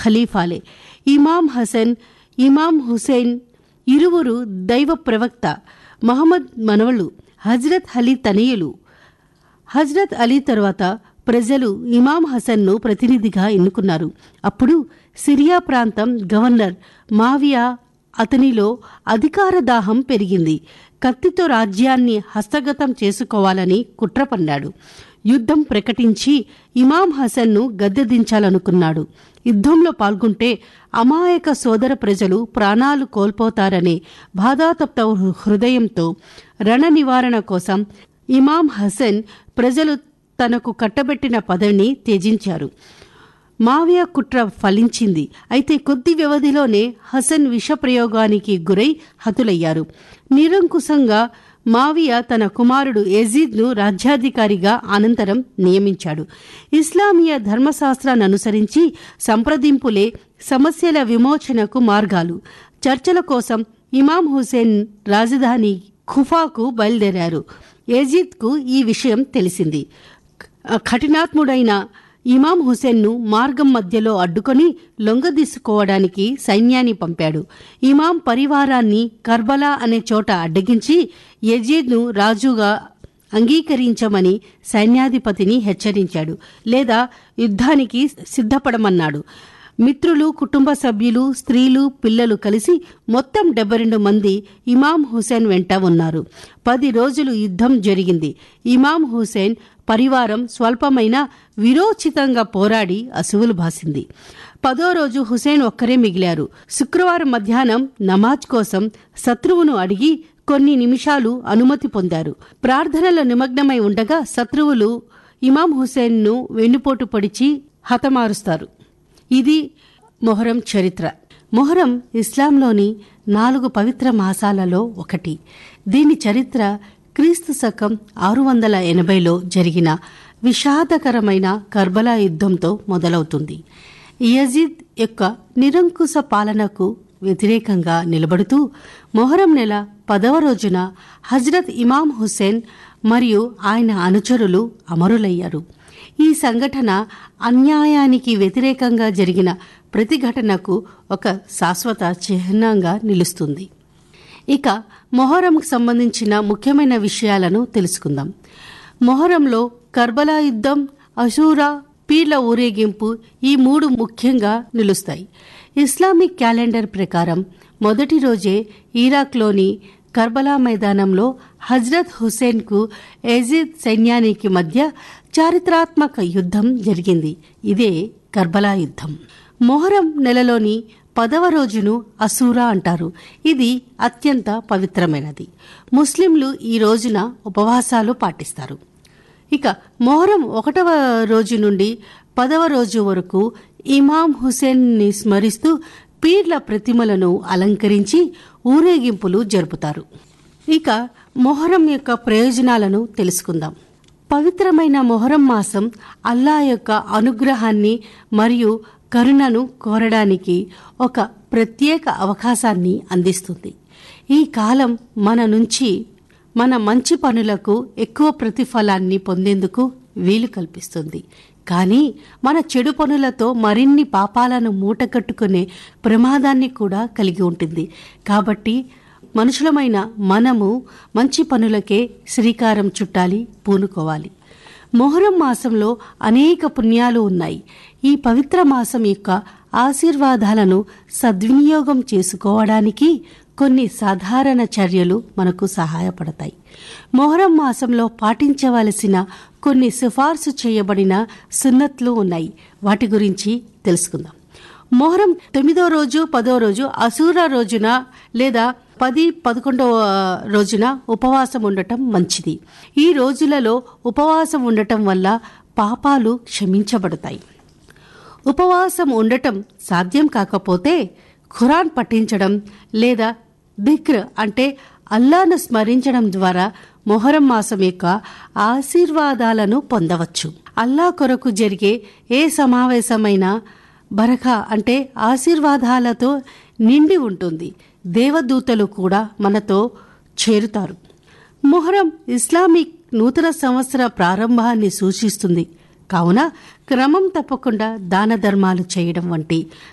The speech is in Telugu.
ఖలీఫాలే ఇమాం హసన్ ఇమాం హుసేన్ ఇరువురు దైవ ప్రవక్త మహమ్మద్ మనవళ్ళు హజ్రత్ అలీ తనయులు హజ్రత్ అలీ తరువాత ప్రజలు ఇమాం హసన్ను ప్రతినిధిగా ఎన్నుకున్నారు అప్పుడు సిరియా ప్రాంతం గవర్నర్ మావియా అతనిలో అధికార దాహం పెరిగింది కత్తితో రాజ్యాన్ని హస్తగతం చేసుకోవాలని కుట్ర పన్నాడు యుద్ధం ప్రకటించి ఇమాం హసన్ను గద్దెదించాలనుకున్నాడు యుద్ధంలో పాల్గొంటే అమాయక సోదర ప్రజలు ప్రాణాలు కోల్పోతారనే బాధాతప్త హృదయంతో రణ నివారణ కోసం ఇమాం హసన్ ప్రజలు తనకు కట్టబెట్టిన పదవిని త్యజించారు మావియా కుట్ర ఫలించింది అయితే కొద్ది వ్యవధిలోనే హసన్ విషప్రయోగానికి గురై హతులయ్యారు నిరంకుశంగా మావియా తన కుమారుడు యజీద్ను రాజ్యాధికారిగా అనంతరం నియమించాడు ఇస్లామియా ధర్మశాస్త్రాన్ని అనుసరించి సంప్రదింపులే సమస్యల విమోచనకు మార్గాలు చర్చల కోసం ఇమాం హుసేన్ రాజధాని ఖుఫాకు బయలుదేరారు యజీద్కు ఈ విషయం తెలిసింది కఠినాత్ముడైన ఇమాం హుసేన్ను మార్గం మధ్యలో అడ్డుకొని లొంగదీసుకోవడానికి సైన్యాన్ని పంపాడు ఇమాం పరివారాన్ని కర్బలా అనే చోట అడ్డగించి యజీద్ను రాజుగా అంగీకరించమని సైన్యాధిపతిని హెచ్చరించాడు లేదా యుద్ధానికి సిద్ధపడమన్నాడు మిత్రులు కుటుంబ సభ్యులు స్త్రీలు పిల్లలు కలిసి మొత్తం డెబ్బై రెండు మంది ఇమాం హుసేన్ వెంట ఉన్నారు పది రోజులు యుద్ధం జరిగింది ఇమాం హుసేన్ పరివారం స్వల్పమైన విరోచితంగా పోరాడి అసువులు బాసింది పదో రోజు హుసేన్ ఒక్కరే మిగిలారు శుక్రవారం మధ్యాహ్నం నమాజ్ కోసం శత్రువును అడిగి కొన్ని నిమిషాలు అనుమతి పొందారు ప్రార్థనలో నిమగ్నమై ఉండగా శత్రువులు ఇమాం హుసేన్ను వెన్నుపోటు పొడిచి హతమారుస్తారు ఇది మొహరం చరిత్ర మొహరం ఇస్లాంలోని నాలుగు పవిత్ర మాసాలలో ఒకటి దీని చరిత్ర క్రీస్తు శకం ఆరు వందల ఎనభైలో జరిగిన విషాదకరమైన కర్బలా యుద్ధంతో మొదలవుతుంది యజీద్ యొక్క నిరంకుశ పాలనకు వ్యతిరేకంగా నిలబడుతూ మొహరం నెల పదవ రోజున హజ్రత్ ఇమాం హుసేన్ మరియు ఆయన అనుచరులు అమరులయ్యారు ఈ సంఘటన అన్యాయానికి వ్యతిరేకంగా జరిగిన ప్రతిఘటనకు ఒక శాశ్వత చిహ్నంగా నిలుస్తుంది ఇక మొహరంకు సంబంధించిన ముఖ్యమైన విషయాలను తెలుసుకుందాం మొహరంలో కర్బలా యుద్ధం అషూరా పీర్ల ఊరేగింపు ఈ మూడు ముఖ్యంగా నిలుస్తాయి ఇస్లామిక్ క్యాలెండర్ ప్రకారం మొదటి రోజే ఇరాక్లోని కర్బలా మైదానంలో హజ్రత్ హుసేన్కు ఎజీద్ సైన్యానికి మధ్య చారిత్రాత్మక యుద్ధం జరిగింది ఇదే కర్బలా యుద్ధం మొహరం నెలలోని పదవ రోజును అసూరా అంటారు ఇది అత్యంత పవిత్రమైనది ముస్లింలు ఈ రోజున ఉపవాసాలు పాటిస్తారు ఇక మొహరం ఒకటవ రోజు నుండి పదవ రోజు వరకు ఇమాం హుసేన్ని స్మరిస్తూ పీర్ల ప్రతిమలను అలంకరించి ఊరేగింపులు జరుపుతారు ఇక మొహరం యొక్క ప్రయోజనాలను తెలుసుకుందాం పవిత్రమైన మొహరం మాసం అల్లా యొక్క అనుగ్రహాన్ని మరియు కరుణను కోరడానికి ఒక ప్రత్యేక అవకాశాన్ని అందిస్తుంది ఈ కాలం మన నుంచి మన మంచి పనులకు ఎక్కువ ప్రతిఫలాన్ని పొందేందుకు వీలు కల్పిస్తుంది కానీ మన చెడు పనులతో మరిన్ని పాపాలను మూటకట్టుకునే ప్రమాదాన్ని కూడా కలిగి ఉంటుంది కాబట్టి మనుషులమైన మనము మంచి పనులకే శ్రీకారం చుట్టాలి పూనుకోవాలి మొహరం మాసంలో అనేక పుణ్యాలు ఉన్నాయి ఈ పవిత్ర మాసం యొక్క ఆశీర్వాదాలను సద్వినియోగం చేసుకోవడానికి కొన్ని సాధారణ చర్యలు మనకు సహాయపడతాయి మొహరం మాసంలో పాటించవలసిన కొన్ని సిఫార్సు చేయబడిన సున్నత్లు ఉన్నాయి వాటి గురించి తెలుసుకుందాం మొహరం తొమ్మిదో రోజు పదో రోజు అసూర రోజున లేదా పది పదకొండవ రోజున ఉపవాసం ఉండటం మంచిది ఈ రోజులలో ఉపవాసం ఉండటం వల్ల పాపాలు క్షమించబడతాయి ఉపవాసం ఉండటం సాధ్యం కాకపోతే ఖురాన్ పఠించడం లేదా దిక్ర్ అంటే అల్లాను స్మరించడం ద్వారా మొహరం మాసం యొక్క ఆశీర్వాదాలను పొందవచ్చు అల్లా కొరకు జరిగే ఏ సమావేశమైనా బరఖా అంటే ఆశీర్వాదాలతో నిండి ఉంటుంది దేవదూతలు కూడా మనతో చేరుతారు మొహరం ఇస్లామిక్ నూతన సంవత్సర ప్రారంభాన్ని సూచిస్తుంది కావున క్రమం తప్పకుండా దాన ధర్మాలు చేయడం వంటి